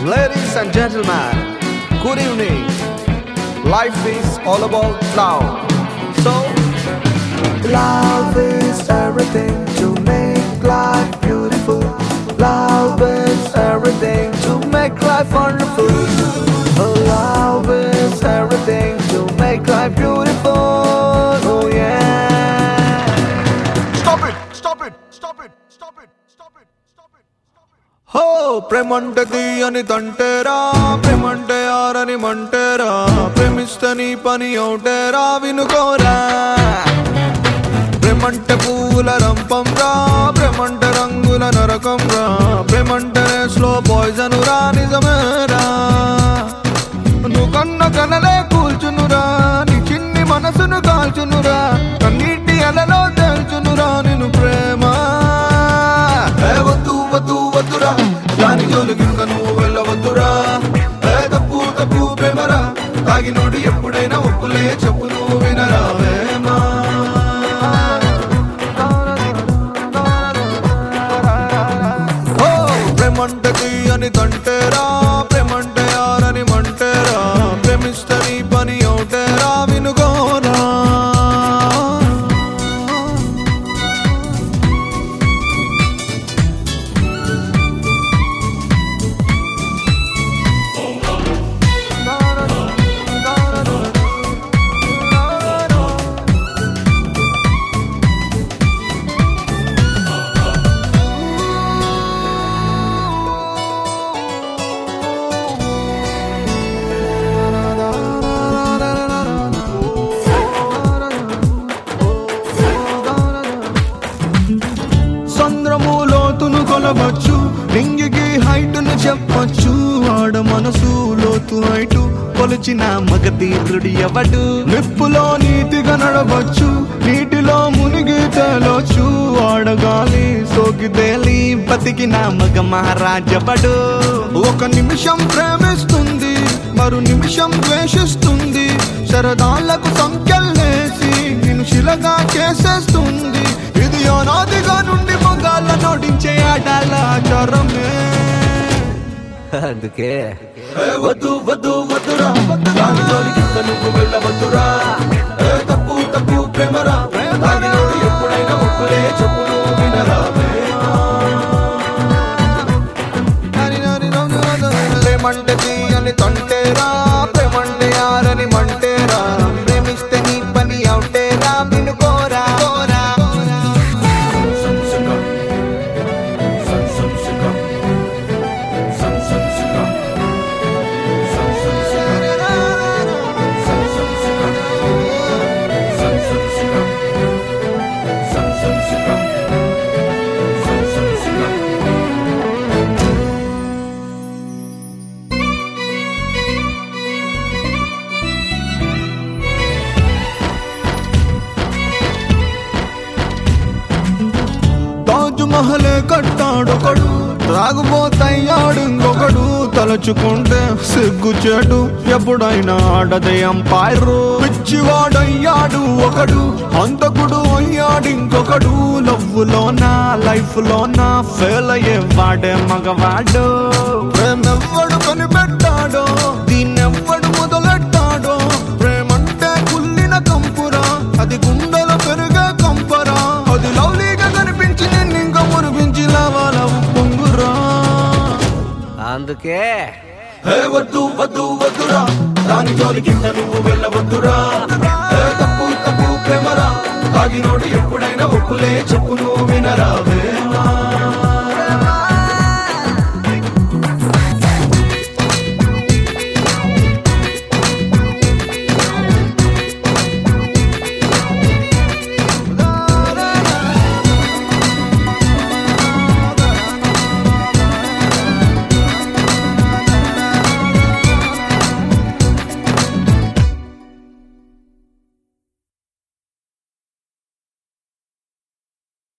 Ladies and gentlemen, good evening. Life is all about love. So, Love is everything to make life beautiful. Love is everything to make life wonderful. Love is everything to make life beautiful. Oh yeah. stop it, stop it, stop it, stop it, stop it, stop it, stop it. హో ప్రేమంటే తీయని తంటేరా ప్రేమంటే ఆరని మంటేరా ప్రేమిస్తే నీ పని అవుటేరా వినుకోరా ప్రేమంటే పూల రంపం రా ప్రేమంటే రంగుల నరకం రా ప్రేమంటే స్లో పాయిజన్ రా నిజమేరా నువ్వు కన్న కనలే కూల్చునురా నీ చిన్ని మనసును కాల్చునురా కన్నీటి అలలో తేల్చునురా నిన్ను ప్రేమ ఏ వద్దు వద్దు వద్దురా దాని జోలికి ఇంకా నువ్వు వెళ్ళవద్దురా ఏ తప్పు తప్పు ప్రేమరా తాగినోడు ఎప్పుడైనా ఒప్పులే చెప్పు నువ్వు వినరా ప్రేమా ఓ ప్రేమంటే తీయని తంటేరా ప్రేమంటే ఆరని మంటేరా ప్రేమిస్తే నీ పని అవుటేరా వినుకోరా సంద్రము లోతును కొలవచ్చు రింగికి హైట్ ను చెప్పొచ్చు ఆడ మనసు లోతు హైటు కొలిచిన మగతీరుడు ఎవడు నిప్పులో నీతిగా నడవచ్చు నీటిలో మునిగి తేలొచ్చు ఆడగాలి సోకి తేలి బతికిన మగ మహారాజవడు ఒక నిమిషం ప్రేమిస్తుంది మరు నిమిషం ద్వేషిస్తుంది శరదాలకు సంఖ్యలేసి నిన్ను శిలగా చేసేస్తుంది ఇది అనాదిగా నుండి మొగాళ్ళ నోడించే ఆడాల ఆచారమే అందుకే ఏ వద్దు వద్దు వద్దురా దాని జోలికి ఇంకా నువ్వు వెళ్ళవద్దురా ఏ తప్పు తప్పు ప్రేమరా తాగినోడు ఎప్పుడైనా ఒప్పులే చెప్పు నువ్వు వినరా ప్రేమంటే తీయని తంటేరా ప్రేమంటే ఆరని మంటేరా ప్రేమిస్తే నీ పని అవుటేరా వినుకోరా కోరా తాజు మహలే కట్టాడొకడు త్రాగుబోతయ్యాడు ఇంకొకడు తలచుకుంటే సిగ్గు చెడు ఎప్పుడైనా ఆడదే అంపైరు పిచ్చివాడయ్యాడు ఒకడు హంతకుడు అయ్యాడు ఇంకొకడు లవ్వులోనా లైఫ్ లోనా ఫెయిల్ అయ్యేవాడే మగవాడు ప్రేమెవ్వడు కనిపెట్టాడో దీన్నెవ్వడు మొదలెట్టాడో ప్రేమంటే కుల్లిన కంపురా అది గుండెలో పెరిగే కంపరా అది లవ్లీగా కనిపించి నిన్ను ఇంకా మురిపించి లావాల పొంగురా అందుకే హే వద్దు వద్దు వద్దురా దాని జోలికి ఇంకా నువ్వు వెళ్ళవద్దురా హే తప్పు తప్పు ప్రేమరా తాగినోడు ఎప్పుడైనా ఒప్పులే చెప్పు నువ్వు వినరా వేమా